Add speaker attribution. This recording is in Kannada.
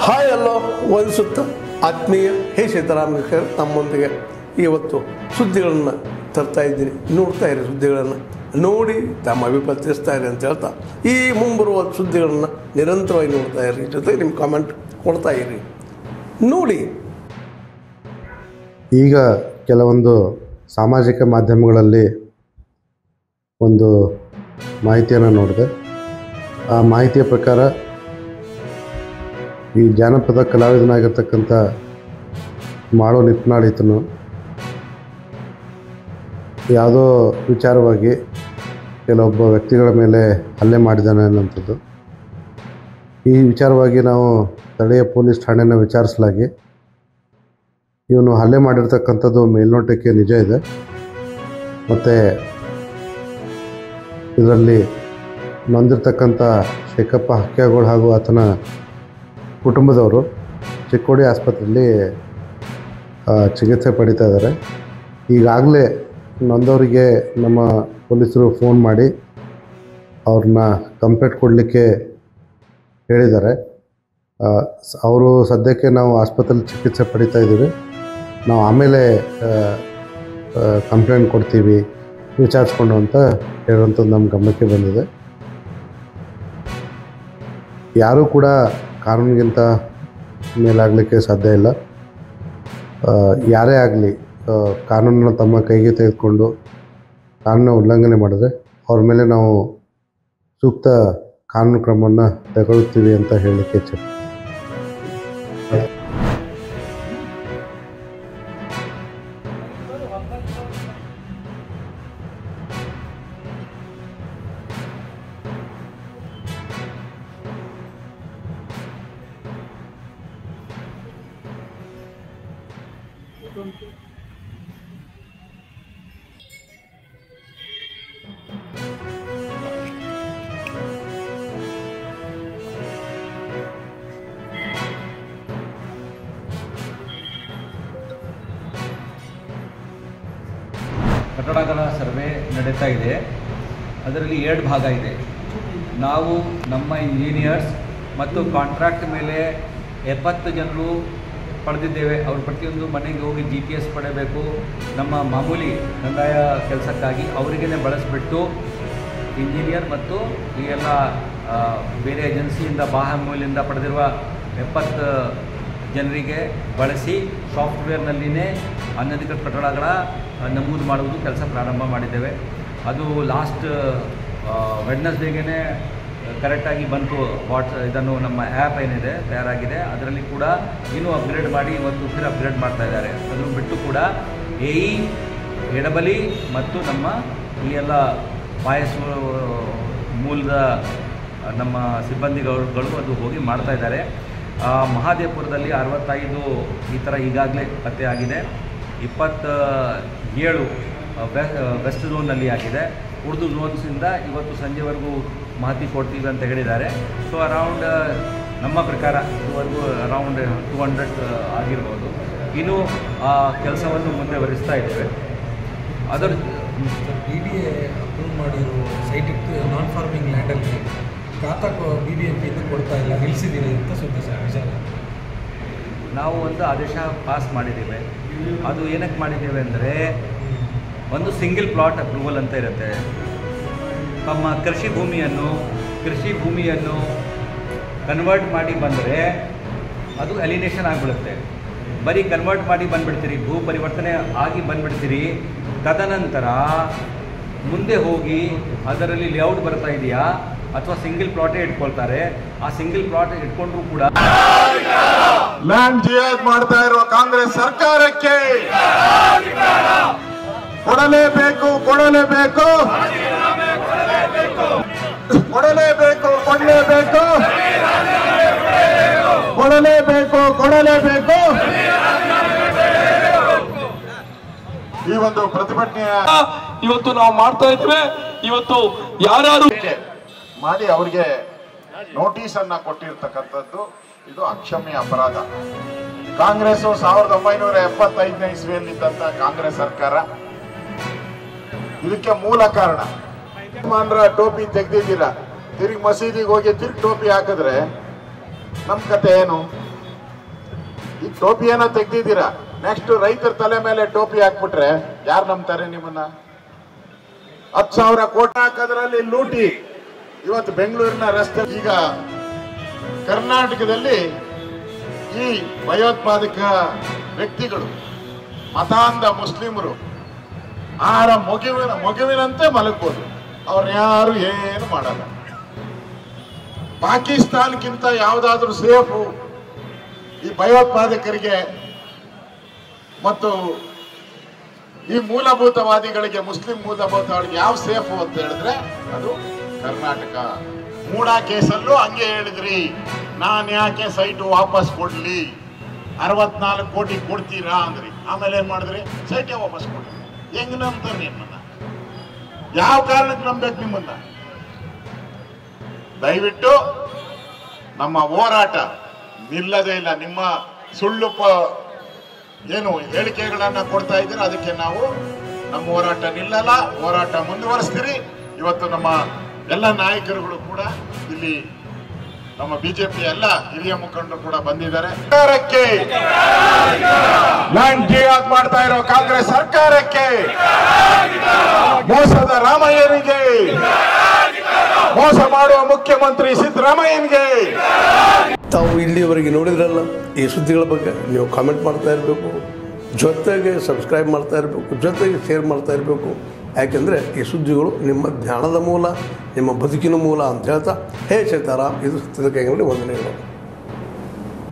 Speaker 1: ಹಾಯ್ ಅಲ್ಲೋ ವಂದಿಸುತ್ತ ಆತ್ಮೀಯ ಹೇ ಸೀತಾರಾಮ ನಮ್ಮೊಂದಿಗೆ ಇವತ್ತು ಸುದ್ದಿಗಳನ್ನು ತರ್ತಾ ಇದ್ದೀನಿ ನೋಡ್ತಾ ಇರಿ ಸುದ್ದಿಗಳನ್ನು ನೋಡಿ ತಮ್ಮ ಅಭಿಪ್ರಾಯ ತಿಳಿಸ್ತಾ ಇರಿ ಅಂತ ಹೇಳ್ತಾ ಈ ಮುಂಬರುವ ಸುದ್ದಿಗಳನ್ನು ನಿರಂತರವಾಗಿ ನೋಡ್ತಾ ಇರಿ ಜೊತೆಗೆ ನಿಮ್ಮ ಕಾಮೆಂಟ್ ಕೊಡ್ತಾ ಇರಿ ನೋಡಿ
Speaker 2: ಈಗ ಕೆಲವೊಂದು ಸಾಮಾಜಿಕ ಮಾಧ್ಯಮಗಳಲ್ಲಿ ಒಂದು ಮಾಹಿತಿಯನ್ನು ನೋಡಿದೆ ಆ ಮಾಹಿತಿಯ ಪ್ರಕಾರ ಈ ಜಾನಪದ ಕಲಾವಿದನಾಗಿರ್ತಕ್ಕಂಥ ಮಾಳೋ ನಿಪ್ನಾಳ್ ಈತನು ಯಾವುದೋ ವಿಚಾರವಾಗಿ ಕೆಲವೊಬ್ಬ ವ್ಯಕ್ತಿಗಳ ಮೇಲೆ ಹಲ್ಲೆ ಮಾಡಿದ್ದಾನೆ ಅನ್ನೋಂಥದ್ದು ಈ ವಿಚಾರವಾಗಿ ನಾವು ಸ್ಥಳೀಯ ಪೊಲೀಸ್ ಠಾಣೆನ ವಿಚಾರಿಸಲಾಗಿ ಇವನು ಹಲ್ಲೆ ಮಾಡಿರ್ತಕ್ಕಂಥದ್ದು ಮೇಲ್ನೋಟಕ್ಕೆ ನಿಜ ಇದೆ ಮತ್ತು ಇದರಲ್ಲಿ ನೊಂದಿರ್ತಕ್ಕಂಥ ಶೇಖಪ್ಪ ಹಕ್ಯಾಗೋಳು ಹಾಗೂ ಆತನ ಕುಟುಂಬದವರು ಚಿಕ್ಕೋಡಿ ಆಸ್ಪತ್ರೆಯಲ್ಲಿ ಆ, ಚಿಕಿತ್ಸೆ ಪಡಿತಾ ಇದ್ದಾರೆ ಈಗಾಗಲೇ ನೊಂದವರಿಗೆ ನಮ್ಮ ಪೊಲೀಸರು ಫೋನ್ ಮಾಡಿ ಅವ್ರನ್ನ ಕಂಪ್ಲೇಂಟ್ ಕೊಡಲಿಕ್ಕೆ ಹೇಳಿದ್ದಾರೆ ಆ, ಸ- ಅವರು ಸದ್ಯಕ್ಕೆ ನಾವು ಆಸ್ಪತ್ರೆಯಲ್ಲಿ ಚಿಕಿತ್ಸೆ ಪಡಿತಾ ಇದ್ದೀವಿ ನಾವು ಆಮೇಲೆ ಕಂಪ್ಲೇಂಟ್ ಕೊಡ್ತೀವಿ ವಿಚಾರಿಸ್ಕೊಂಡು ಅಂತ ಹೇಳುವಂಥದ್ದು ನಮ್ಮ ಗಮನಕ್ಕೆ ಬಂದಿದೆ ಯಾರೂ ಕೂಡ ಕಾನೂನಿಗಿಂತ ಮೇಲಾಗಲಿಕ್ಕೆ ಸಾಧ್ಯ ಇಲ್ಲ ಆ, ಯಾರೇ ಆಗಲಿ ಕಾನೂನನ್ನು ತಮ್ಮ ಕೈಗೆ ತೆಗೆದುಕೊಂಡು ಕಾನೂನು ಉಲ್ಲಂಘನೆ ಮಾಡಿದ್ರೆ ಅವ್ರ ಮೇಲೆ ನಾವು ಸೂಕ್ತ ಕಾನೂನು ಕ್ರಮವನ್ನು ತಗೊಳ್ತೀವಿ ಅಂತ ಹೇಳಲಿಕ್ಕೆ ಇಚ್ಛೆ
Speaker 3: ಕಟ್ಟಡಗಳ ಸರ್ವೆ ನಡೀತಾ ಇದೆ ಅದರಲ್ಲಿ ಎರಡು ಭಾಗ ಇದೆ ನಾವು ನಮ್ಮ ಇಂಜಿನಿಯರ್ಸ್ ಮತ್ತು ಕಾಂಟ್ರಾಕ್ಟ್ ಮೇಲೆ ಎಪ್ಪತ್ತು ಜನರು ಪಡೆದಿದ್ದೇವೆ ಅವ್ರ ಪ್ರತಿಯೊಂದು ಮನೆಗೆ ಹೋಗಿ ಜಿ ಪಿ ಎಸ್ ಪಡೆಯಬೇಕು ನಮ್ಮ ಮಾಮೂಲಿ ಕಂದಾಯ ಕೆಲಸಕ್ಕಾಗಿ ಅವರಿಗೇ ಬಳಸಿಬಿಟ್ಟು ಇಂಜಿನಿಯರ್ ಮತ್ತು ಈ ಎಲ್ಲ ಆ, ಬೇರೆ ಏಜೆನ್ಸಿಯಿಂದ ಬಾಹ್ಯಮೂಲ್ಯದಿಂದ ಪಡೆದಿರುವ ಎಪ್ಪತ್ತು ಜನರಿಗೆ ಬಳಸಿ ಸಾಫ್ಟ್ವೇರ್ನಲ್ಲಿನೇ ಅನಧಿಕೃತ ಕಟ್ಟಡಗಳ ಆ, ನಮೂದು ಮಾಡುವುದು ಕೆಲಸ ಪ್ರಾರಂಭ ಮಾಡಿದ್ದೇವೆ ಅದು ಲಾಸ್ಟ್ ವೆಡ್ನಸ್ಡೇಗೆ ಕರೆಕ್ಟಾಗಿ ಬಂತು ವಾಟ್ಸ್ ಇದನ್ನು ನಮ್ಮ ಆ್ಯಪ್ ಏನಿದೆ ತಯಾರಾಗಿದೆ ಅದರಲ್ಲಿ ಕೂಡ ಇನ್ನೂ ಅಪ್ಗ್ರೇಡ್ ಮಾಡಿ ಇವತ್ತು ಫಿರ್ ಅಪ್ಗ್ರೇಡ್ ಮಾಡ್ತಾ ಇದ್ದಾರೆ ಅದನ್ನು ಬಿಟ್ಟು ಕೂಡ ಎ ಇ ಎಡಬಲಿ ಮತ್ತು ನಮ್ಮ ಈ ಎಲ್ಲ ಪಾಯಸ ಮೂಲದ ನಮ್ಮ ಸಿಬ್ಬಂದಿಗಳು ಅದು ಹೋಗಿ ಮಾಡ್ತಾ ಇದ್ದಾರೆ ಆ, ಮಹಾದೇವಪುರದಲ್ಲಿ ಅರವತ್ತೈದು ಈ ಥರ ಈಗಾಗಲೇ ಪತ್ತೆ ಆಗಿದೆ ಇಪ್ಪತ್ತ ಏಳು ವೆ- ವೆಸ್ಟ್ ಝೋನ್ನಲ್ಲಿ ಆಗಿದೆ ಉರ್ದು ಝೋನ್ಸಿಂದ ಇವತ್ತು ಸಂಜೆವರೆಗೂ ಮಾಹಿತಿ ಕೊಡ್ತೀವಿ ಅಂತ ಹೇಳಿದ್ದಾರೆ ಸೊ ಅರೌಂಡ್ ನಮ್ಮ ಪ್ರಕಾರ ಇದುವರೆಗೂ ಅರೌಂಡ್ ಟು ಹಂಡ್ರೆಡ್ ಆಗಿರ್ಬೋದು ಇನ್ನು ಆ ಕೆಲಸವನ್ನು ಮುಂದುವರಿಸ್ತಾ ಇದ್ದೇವೆ ಅದರ
Speaker 4: ಬಿ ಡಿ ಎ ಅಪ್ರೂವ್ ಮಾಡಿರೋ ಸೈಟ್ ನಾನ್ ಫಾರ್ಮಿಂಗ್ ಲ್ಯಾಂಡಲ್ಲಿ ಖಾತಾ ಬಿ ಬಿ ಎಂ ಪಿಯಿಂದ ಕೊಡ್ತಾ ಇಲ್ಲ ನಿಲ್ಲಿಸಿದ್ದೀರಿ ಅಂತ ಸುದ್ದಿ ಸರ್ ವಿಚಾರ
Speaker 3: ನಾವು ಒಂದು ಆದೇಶ ಪಾಸ್ ಮಾಡಿದ್ದೇವೆ ಅದು ಏನಕ್ಕೆ ಮಾಡಿದ್ದೇವೆ ಅಂದರೆ ಒಂದು ಸಿಂಗಲ್ ಪ್ಲಾಟ್ ಅಪ್ರೂವಲ್ ಅಂತ ಇರುತ್ತೆ ತಮ್ಮ ಕೃಷಿ ಭೂಮಿಯನ್ನು ಕೃಷಿ ಭೂಮಿಯನ್ನು ಕನ್ವರ್ಟ್ ಮಾಡಿ ಬಂದರೆ ಅದು ಅಲಿನೇಷನ್ ಆಗಿಬಿಡುತ್ತೆ ಬರೀ ಕನ್ವರ್ಟ್ ಮಾಡಿ ಬಂದುಬಿಡ್ತೀರಿ ಭೂ ಪರಿವರ್ತನೆ ಆಗಿ ಬಂದುಬಿಡ್ತೀರಿ ತದನಂತರ ಮುಂದೆ ಹೋಗಿ ಅದರಲ್ಲಿ ಲೇಔಟ್ ಬರ್ತಾ ಇದೆಯಾ ಅಥವಾ ಸಿಂಗಲ್ ಪ್ಲಾಟೇ ಇಟ್ಕೊಳ್ತಾರೆ ಆ ಸಿಂಗಲ್ ಪ್ಲಾಟ್ ಇಟ್ಕೊಂಡ್ರೂ ಕೂಡ
Speaker 5: ಲ್ಯಾಂಡ್ ಜಿಯಾದ್ ಮಾಡ್ತಾ ಇರುವ ಕಾಂಗ್ರೆಸ್ ಸರ್ಕಾರಕ್ಕೆ ಕೊಡಲೇಬೇಕು ಕೊಡಲೇಬೇಕು ಕೊಡಲೇಬೇಕು ಕೊಡಲೇಬೇಕು ಕೊಡಲೇಬೇಕು ಕೊಡಲೇಬೇಕು ಈ ಒಂದು ಪ್ರತಿಭಟನೆಯ
Speaker 6: ಇವತ್ತು ನಾವು ಮಾಡ್ತಾ ಇದ್ದೇವೆ ಇವತ್ತು ಯಾರ್ಯಾರು
Speaker 5: ಮಾಡಿ ಅವರಿಗೆ ನೋಟಿಸ್ ಅನ್ನ ಕೊಟ್ಟಿರ್ತಕ್ಕಂಥದ್ದು ಇದು ಅಕ್ಷಮ್ಯ ಅಪರಾಧ ಕಾಂಗ್ರೆಸ್ ಸಾವಿರದ ಒಂಬೈನೂರ ಎಪ್ಪತ್ತೈದನೇ ಇಸ್ವಿಯಲ್ಲಿದ್ದಂತ ಕಾಂಗ್ರೆಸ್ ಸರ್ಕಾರ ಇದಕ್ಕೆ ಮೂಲ ಕಾರಣ ಮುಸಲ್ಮಾನರ ಟೋಪಿ ತೆಗ್ದಿದ್ದೀರಾ ತಿರುಗಿ ಮಸೀದಿಗೆ ಹೋಗಿ ತಿರುಗಿ ಟೋಪಿ ಹಾಕಿದ್ರೆ ನಮ್ ಕತೆ ಏನು ಈ ಟೋಪಿಯನ್ನ ತೆಗ್ದಿದ್ದೀರಾ ನೆಕ್ಸ್ಟ್ ರೈತರ ತಲೆ ಮೇಲೆ ಟೋಪಿ ಹಾಕ್ಬಿಟ್ರೆ ಯಾರು ನಂಬ್ತಾರೆ ನಿಮ್ಮನ್ನ ಹತ್ತು ಸಾವಿರ ಕೋಟಿ ಹಾಕೋದ್ರಲ್ಲಿ ಲೂಟಿ ಇವತ್ತು ಬೆಂಗಳೂರಿನ ರಸ್ತೆ ಈಗ ಕರ್ನಾಟಕದಲ್ಲಿ ಈ ಭಯೋತ್ಪಾದಕ ವ್ಯಕ್ತಿಗಳು ಮತಾಂಧ ಮುಸ್ಲಿಮರು ಆಹಾರ ಮಗುವಿನ ಮಗುವಿನಂತೆ ಮಲಗ್ಬೋದು ಅವ್ರು ಯಾರು ಏನು ಮಾಡಲ್ಲ ಪಾಕಿಸ್ತಾನ್ಗಿಂತ ಯಾವುದಾದ್ರೂ ಸೇಫು ಈ ಭಯೋತ್ಪಾದಕರಿಗೆ ಮತ್ತು ಈ ಮೂಲಭೂತವಾದಿಗಳಿಗೆ ಮುಸ್ಲಿಂ ಮೂಲಭೂತವಾದಿಗಳಿಗೆ ಯಾವ ಸೇಫು ಅಂತ ಹೇಳಿದ್ರೆ ಅದು ಕರ್ನಾಟಕ ಮೂಡ ಕೇಸಲ್ಲೂ ಹಂಗೆ ಹೇಳಿದ್ರಿ ನಾನು ಯಾಕೆ ಸೈಟು ವಾಪಸ್ ಕೊಡ್ಲಿ ಅರವತ್ನಾಲ್ಕು ಕೋಟಿ ಕೊಡ್ತೀರಾ ಅಂದ್ರಿ ಆಮೇಲೆ ಏನ್ ಮಾಡಿದ್ರಿ ಸೈಟೇ ವಾಪಸ್ ಕೊಡ್ರಿ ಹೆಂಗ್ ನಂಬ್ತಾರೆ ನಿಮ್ಮನ್ನ ಯಾವ ಕಾರಣಕ್ಕೆ ನಂಬೇಕು ನಿಮ್ಮನ್ನ ದಯವಿಟ್ಟು ನಮ್ಮ ಹೋರಾಟ ನಿಲ್ಲದೇ ಇಲ್ಲ ನಿಮ್ಮ ಸುಳ್ಳು ಪ- ಏನು ಹೇಳಿಕೆಗಳನ್ನ ಕೊಡ್ತಾ ಇದ್ದೀರ ಅದಕ್ಕೆ ನಾವು ನಮ್ಮ ಹೋರಾಟ ನಿಲ್ಲಲ್ಲ ಹೋರಾಟ ಮುಂದುವರಿಸ್ತೀರಿ ಇವತ್ತು ನಮ್ಮ ಎಲ್ಲ ನಾಯಕರುಗಳು ಕೂಡ ಇಲ್ಲಿ ನಮ್ಮ ಬಿಜೆಪಿ ಎಲ್ಲ ಹಿರಿಯ ಮುಖಂಡರು ಕೂಡ ಬಂದಿದ್ದಾರೆ ಸರ್ಕಾರಕ್ಕೆ ಲ್ಯಾಂಡ್ ಜಿಯಾದ್ ಮಾಡ್ತಾ ಇರೋ ಕಾಂಗ್ರೆಸ್ ಸರ್ಕಾರಕ್ಕೆ ಮೋಸದ ರಾಮಯ್ಯನಿಗೆ ಮೋಸ ಮಾಡುವ ಮುಖ್ಯಮಂತ್ರಿ ಸಿದ್ದರಾಮಯ್ಯನಿಗೆ
Speaker 1: ತಾವು ಇಲ್ಲಿವರೆಗೆ ನೋಡಿದ್ರಲ್ಲ ಈ ಸುದ್ದಿಗಳ ಬಗ್ಗೆ ನೀವು ಕಾಮೆಂಟ್ ಮಾಡ್ತಾ ಇರಬೇಕು ಜೊತೆಗೆ ಸಬ್ಸ್ಕ್ರೈಬ್ ಮಾಡ್ತಾ ಇರಬೇಕು ಜೊತೆಗೆ ಶೇರ್ ಮಾಡ್ತಾ ಇರಬೇಕು ಯಾಕೆಂದರೆ ಈ ಸುದ್ದಿಗಳು ನಿಮ್ಮ ಜ್ಞಾನದ ಮೂಲ ನಿಮ್ಮ ಬದುಕಿನ ಮೂಲ ಅಂತ ಹೇಳ್ತಾ ಹೇ ಚೇತಾರಾಮ್ ಇದು ಸತ್ಯದ ಕೈಗಳಲ್ಲಿ ವಂದನೆಗಳು